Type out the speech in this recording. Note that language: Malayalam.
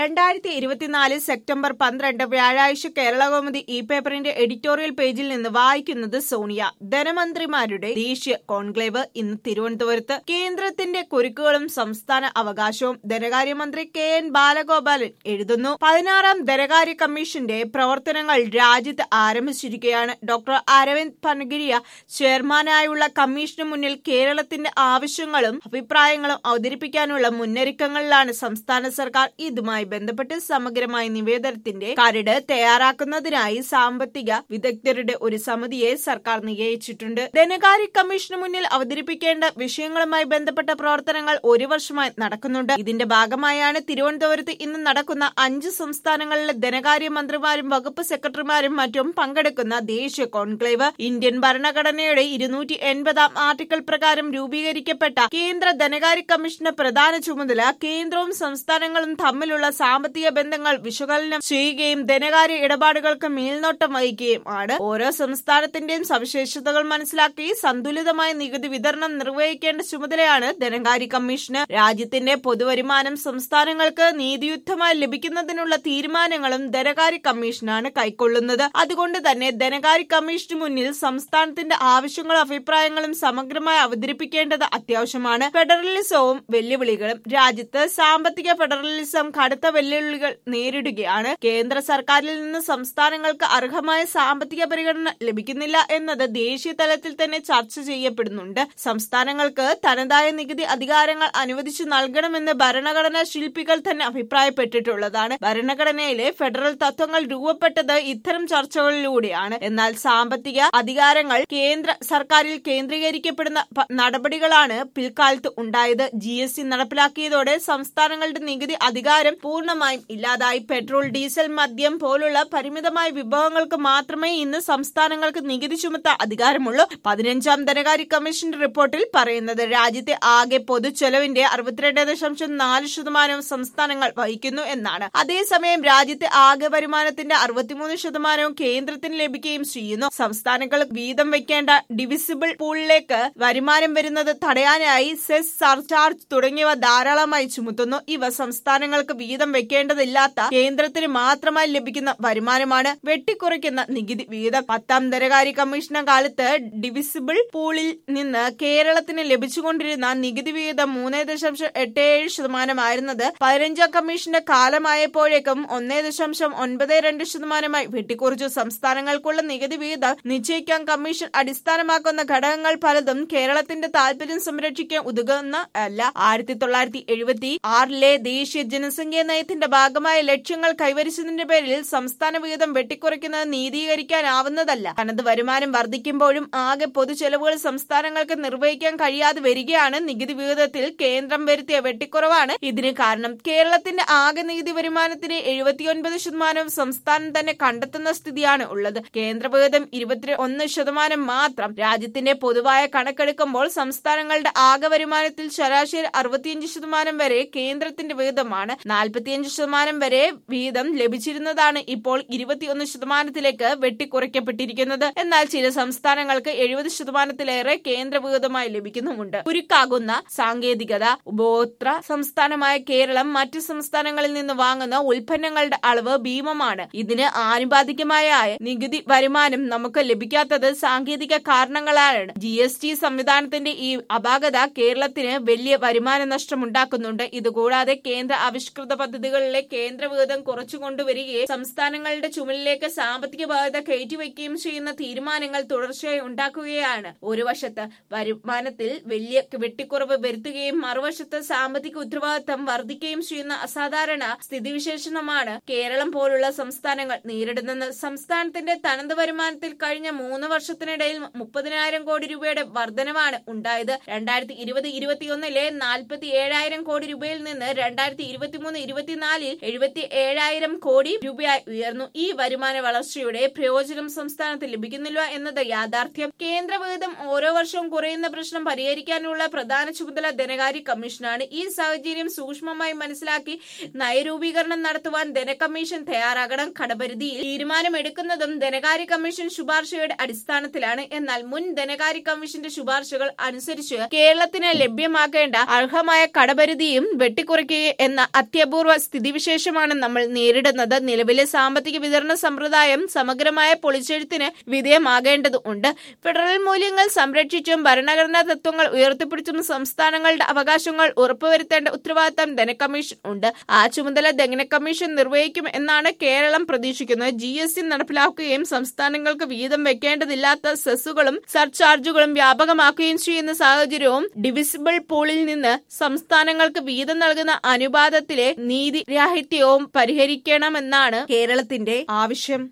രണ്ടായിരത്തി ഇരുപത്തിനാല് സെപ്റ്റംബർ പന്ത്രണ്ട് വ്യാഴാഴ്ച കേരളകൗമുദി ഇ പേപ്പറിന്റെ എഡിറ്റോറിയൽ പേജിൽ നിന്ന് വായിക്കുന്നത് സോണിയ ധനമന്ത്രിമാരുടെ ദേശീയ കോൺക്ലേവ് ഇന്ന് തിരുവനന്തപുരത്ത് കേന്ദ്രത്തിന്റെ കുരുക്കുകളും സംസ്ഥാന അവകാശവും ധനകാര്യമന്ത്രി കെ എൻ ബാലഗോപാലൻ എഴുതുന്നു പതിനാറാം ധനകാര്യ കമ്മീഷന്റെ പ്രവർത്തനങ്ങൾ രാജ്യത്ത് ആരംഭിച്ചിരിക്കുകയാണ് ഡോക്ടർ അരവിന്ദ് പനഗിരിയ ചെയർമാനായുള്ള കമ്മീഷന് മുന്നിൽ കേരളത്തിന്റെ ആവശ്യങ്ങളും അഭിപ്രായങ്ങളും അവതരിപ്പിക്കാനുള്ള മുന്നൊരുക്കങ്ങളിലാണ് സംസ്ഥാന സർക്കാർ ഇതുമായി ബന്ധപ്പെട്ട് സമഗ്രമായ നിവേദനത്തിന്റെ കരട് തയ്യാറാക്കുന്നതിനായി സാമ്പത്തിക വിദഗ്ധരുടെ ഒരു സമിതിയെ സർക്കാർ നിയോഗിച്ചിട്ടുണ്ട് ധനകാര്യ കമ്മീഷന് മുന്നിൽ അവതരിപ്പിക്കേണ്ട വിഷയങ്ങളുമായി ബന്ധപ്പെട്ട പ്രവർത്തനങ്ങൾ ഒരു വർഷമായി നടക്കുന്നുണ്ട് ഇതിന്റെ ഭാഗമായാണ് തിരുവനന്തപുരത്ത് ഇന്ന് നടക്കുന്ന അഞ്ച് സംസ്ഥാനങ്ങളിലെ ധനകാര്യ മന്ത്രിമാരും വകുപ്പ് സെക്രട്ടറിമാരും മറ്റും പങ്കെടുക്കുന്ന ദേശീയ കോൺക്ലേവ് ഇന്ത്യൻ ഭരണഘടനയുടെ ഇരുന്നൂറ്റി എൺപതാം ആർട്ടിക്കിൾ പ്രകാരം രൂപീകരിക്കപ്പെട്ട കേന്ദ്ര ധനകാര്യ കമ്മീഷന്റെ പ്രധാന ചുമതല കേന്ദ്രവും സംസ്ഥാനങ്ങളും തമ്മിലുള്ള സാമ്പത്തിക ബന്ധങ്ങൾ വിശകലനം ചെയ്യുകയും ധനകാര്യ ഇടപാടുകൾക്ക് മേൽനോട്ടം വഹിക്കുകയും ആണ് ഓരോ സംസ്ഥാനത്തിന്റെയും സവിശേഷതകൾ മനസ്സിലാക്കി സന്തുലിതമായ നികുതി വിതരണം നിർവഹിക്കേണ്ട ചുമതലയാണ് ധനകാര്യ കമ്മീഷന് രാജ്യത്തിന്റെ പൊതുവരുമാനം സംസ്ഥാനങ്ങൾക്ക് നീതിയുക്തമായി ലഭിക്കുന്നതിനുള്ള തീരുമാനങ്ങളും ധനകാര്യ കമ്മീഷനാണ് കൈക്കൊള്ളുന്നത് അതുകൊണ്ട് തന്നെ ധനകാര്യ കമ്മീഷന് മുന്നിൽ സംസ്ഥാനത്തിന്റെ ആവശ്യങ്ങളും അഭിപ്രായങ്ങളും സമഗ്രമായി അവതരിപ്പിക്കേണ്ടത് അത്യാവശ്യമാണ് ഫെഡറലിസവും വെല്ലുവിളികളും രാജ്യത്ത് സാമ്പത്തിക ഫെഡറലിസം കടുത്ത വെല്ലുവിളികൾ നേരിടുകയാണ് കേന്ദ്ര സർക്കാരിൽ നിന്ന് സംസ്ഥാനങ്ങൾക്ക് അർഹമായ സാമ്പത്തിക പരിഗണന ലഭിക്കുന്നില്ല എന്നത് ദേശീയ തലത്തിൽ തന്നെ ചർച്ച ചെയ്യപ്പെടുന്നുണ്ട് സംസ്ഥാനങ്ങൾക്ക് തനതായ നികുതി അധികാരങ്ങൾ അനുവദിച്ചു നൽകണമെന്ന് ഭരണഘടനാ ശില്പികൾ തന്നെ അഭിപ്രായപ്പെട്ടിട്ടുള്ളതാണ് ഭരണഘടനയിലെ ഫെഡറൽ തത്വങ്ങൾ രൂപപ്പെട്ടത് ഇത്തരം ചർച്ചകളിലൂടെയാണ് എന്നാൽ സാമ്പത്തിക അധികാരങ്ങൾ കേന്ദ്ര സർക്കാരിൽ കേന്ദ്രീകരിക്കപ്പെടുന്ന പ- നടപടികളാണ് പിൽക്കാലത്ത് ഉണ്ടായത് ജി എസ് ടി നടപ്പിലാക്കിയതോടെ സംസ്ഥാനങ്ങളുടെ നികുതി അധികാരം പൂർണ്ണമായും ഇല്ലാതായി പെട്രോൾ ഡീസൽ മദ്യം പോലുള്ള പരിമിതമായ വിഭവങ്ങൾക്ക് മാത്രമേ ഇന്ന് സംസ്ഥാനങ്ങൾക്ക് നികുതി ചുമത്താൻ അധികാരമുള്ളൂ പതിനഞ്ചാം ധനകാര്യ കമ്മീഷന്റെ റിപ്പോർട്ടിൽ പറയുന്നത് രാജ്യത്തെ ആകെ പൊതു ചെലവിന്റെ അറുപത്തിരണ്ട് ദശാംശം നാല് ശതമാനവും സംസ്ഥാനങ്ങൾ വഹിക്കുന്നു എന്നാണ് അതേസമയം രാജ്യത്തെ ആകെ വരുമാനത്തിന്റെ അറുപത്തിമൂന്ന് ശതമാനവും കേന്ദ്രത്തിന് ലഭിക്കുകയും ചെയ്യുന്നു സംസ്ഥാനങ്ങൾ വീതം വെക്കേണ്ട ഡിവിസിബിൾ പൂളിലേക്ക് വരുമാനം വരുന്നത് തടയാനായി സെസ് സർചാർജ് തുടങ്ങിയവ ധാരാളമായി ചുമത്തുന്നു ഇവ സംസ്ഥാനങ്ങൾക്ക് വീതം വെക്കേണ്ടതില്ലാത്ത കേന്ദ്രത്തിന് മാത്രമായി ലഭിക്കുന്ന വരുമാനമാണ് വെട്ടിക്കുറയ്ക്കുന്ന നികുതി വീതം പത്താം ധനകാര്യ കമ്മീഷന്റെ കാലത്ത് ഡിവിസിബിൾ പൂളിൽ നിന്ന് കേരളത്തിന് ലഭിച്ചുകൊണ്ടിരുന്ന നികുതി വിഹിതം മൂന്ന് ദശാംശം എട്ട് ഏഴ് ശതമാനമായിരുന്നത് പതിനഞ്ചാം കമ്മീഷന്റെ കാലമായപ്പോഴേക്കും ഒന്നേ ദശാംശം ഒൻപത് രണ്ട് ശതമാനമായി വെട്ടിക്കുറച്ചു സംസ്ഥാനങ്ങൾക്കുള്ള നികുതി വിഹിതം നിശ്ചയിക്കാൻ കമ്മീഷൻ അടിസ്ഥാനമാക്കുന്ന ഘടകങ്ങൾ പലതും കേരളത്തിന്റെ താല്പര്യം സംരക്ഷിക്കാൻ ഉതകുന്ന അല്ല ആയിരത്തി തൊള്ളായിരത്തി എഴുപത്തി ആറിലെ ദേശീയ ജനസംഖ്യാ നയത്തിന്റെ ഭാഗമായ ലക്ഷ്യങ്ങൾ കൈവരിച്ചതിന്റെ പേരിൽ സംസ്ഥാന വിഹിതം വെട്ടിക്കുറയ്ക്കുന്നത് നീതീകരിക്കാനാവുന്നതല്ല തനത് വരുമാനം വർദ്ധിക്കുമ്പോഴും ആകെ പൊതു ചെലവുകൾ സംസ്ഥാനങ്ങൾക്ക് നിർവഹിക്കാൻ കഴിയാതെ വരികയാണ് നികുതി വിഹിതത്തിൽ കേന്ദ്രം വരുത്തിയ വെട്ടിക്കുറവാണ് ഇതിന് കാരണം കേരളത്തിന്റെ ആകെ നികുതി വരുമാനത്തിന് എഴുപത്തിയൊൻപത് ശതമാനവും സംസ്ഥാനം തന്നെ കണ്ടെത്തുന്ന സ്ഥിതിയാണ് ഉള്ളത് കേന്ദ്ര വിഹിതം ഇരുപത്തി ഒന്ന് ശതമാനം മാത്രം രാജ്യത്തിന്റെ പൊതുവായ കണക്കെടുക്കുമ്പോൾ സംസ്ഥാനങ്ങളുടെ ആകെ വരുമാനത്തിൽ ശരാശരി അറുപത്തിയഞ്ച് ശതമാനം വരെ കേന്ദ്രത്തിന്റെ വിഹിതമാണ് നാൽപ്പത്തിയഞ്ച് ശതമാനം വരെ വീതം ലഭിച്ചിരുന്നതാണ് ഇപ്പോൾ ഇരുപത്തിയൊന്ന് ശതമാനത്തിലേക്ക് വെട്ടിക്കുറയ്ക്കപ്പെട്ടിരിക്കുന്നത് എന്നാൽ ചില സംസ്ഥാനങ്ങൾക്ക് എഴുപത് ശതമാനത്തിലേറെ കേന്ദ്ര വിഹിതമായി ലഭിക്കുന്നുമുണ്ട് ഉരുക്കാകുന്ന സാങ്കേതികത ഉപഭോക്തൃ സംസ്ഥാനമായ കേരളം മറ്റു സംസ്ഥാനങ്ങളിൽ നിന്ന് വാങ്ങുന്ന ഉൽപ്പന്നങ്ങളുടെ അളവ് ഭീമമാണ് ഇതിന് ആനുപാതികമായ നികുതി വരുമാനം നമുക്ക് ലഭിക്കാത്തത് സാങ്കേതിക കാരണങ്ങളാണ് ജി എസ് ടി സംവിധാനത്തിന്റെ ഈ അപാകത കേരളത്തിന് വലിയ വരുമാന നഷ്ടമുണ്ടാക്കുന്നുണ്ട് ഇതുകൂടാതെ കേന്ദ്ര ആവിഷ്കൃത പദ്ധതികളിലെ കേന്ദ്ര വിഹിതം കുറച്ചു കൊണ്ടുവരികയും സംസ്ഥാനങ്ങളുടെ ചുമലിലേക്ക് സാമ്പത്തിക ബാധ്യത കയറ്റിവെക്കുകയും ചെയ്യുന്ന തീരുമാനങ്ങൾ തുടർച്ചയായി ഉണ്ടാക്കുകയാണ് ഒരു വശത്ത് വരുമാനത്തിൽ വലിയ വെട്ടിക്കുറവ് വരുത്തുകയും മറുവശത്ത് സാമ്പത്തിക ഉത്തരവാദിത്തം വർദ്ധിക്കുകയും ചെയ്യുന്ന അസാധാരണ സ്ഥിതിവിശേഷമാണ് കേരളം പോലുള്ള സംസ്ഥാനങ്ങൾ നേരിടുന്നത് സംസ്ഥാനത്തിന്റെ തനത് വരുമാനത്തിൽ കഴിഞ്ഞ മൂന്ന് വർഷത്തിനിടയിൽ മുപ്പതിനായിരം കോടി രൂപയുടെ വർധനവാണ് ഉണ്ടായത് രണ്ടായിരത്തി ഇരുപത് ഇരുപത്തിയൊന്നിലെ നാൽപ്പത്തി ഏഴായിരം കോടി രൂപയിൽ നിന്ന് രണ്ടായിരത്തി ഇരുപത്തിമൂന്ന് ഇരുപത്തിനാലിൽ എഴുപത്തി ഏഴായിരം കോടി രൂപയായി ഉയർന്നു ഈ വരുമാന വളർച്ചയുടെ പ്രയോജനം സംസ്ഥാനത്ത് ലഭിക്കുന്നില്ല എന്നത് യാഥാർത്ഥ്യം കേന്ദ്ര വിഹിതം ഓരോ വർഷവും കുറയുന്ന പ്രശ്നം പരിഹരിക്കാനുള്ള പ്രധാന ചുമതല ധനകാര്യ കമ്മീഷനാണ് ഈ സാഹചര്യം സൂക്ഷ്മമായി മനസ്സിലാക്കി നയരൂപീകരണം നടത്തുവാൻ ധനകമ്മീഷൻ തയ്യാറാകണം കടപരിധിയിൽ തീരുമാനമെടുക്കുന്നതും ധനകാര്യ കമ്മീഷൻ ശുപാർശയുടെ അടിസ്ഥാനത്തിലാണ് എന്നാൽ മുൻ ധനകാര്യ കമ്മീഷന്റെ ശുപാർശകൾ അനുസരിച്ച് കേരളത്തിന് ലഭ്യമാക്കേണ്ട അർഹമായ കടപരിധിയും വെട്ടിക്കുറയ്ക്കുക എന്ന അത്യപൂർവ അപൂർവ സ്ഥിതിവിശേഷമാണ് നമ്മൾ നേരിടുന്നത് നിലവിലെ സാമ്പത്തിക വിതരണ സമ്പ്രദായം സമഗ്രമായ പൊളിച്ചെഴുത്തിന് വിധേയമാകേണ്ടത് ഉണ്ട് ഫെഡറൽ മൂല്യങ്ങൾ സംരക്ഷിച്ചും ഭരണഘടനാ തത്വങ്ങൾ ഉയർത്തിപ്പിടിച്ചും സംസ്ഥാനങ്ങളുടെ അവകാശങ്ങൾ ഉറപ്പുവരുത്തേണ്ട ഉത്തരവാദിത്തം ധനകമ്മീഷൻ ഉണ്ട് ആ ചുമതല ധനകമ്മീഷൻ നിർവഹിക്കും എന്നാണ് കേരളം പ്രതീക്ഷിക്കുന്നത് ജി എസ് ടി നടപ്പിലാക്കുകയും സംസ്ഥാനങ്ങൾക്ക് വീതം വെക്കേണ്ടതില്ലാത്ത സെസ്സുകളും സർചാർജുകളും വ്യാപകമാക്കുകയും ചെയ്യുന്ന സാഹചര്യവും ഡിവിസിബിൾ പൂളിൽ നിന്ന് സംസ്ഥാനങ്ങൾക്ക് വീതം നൽകുന്ന അനുപാതത്തിലെ നീതിരാഹിത്യവും പരിഹരിക്കണമെന്നാണ് കേരളത്തിന്റെ ആവശ്യം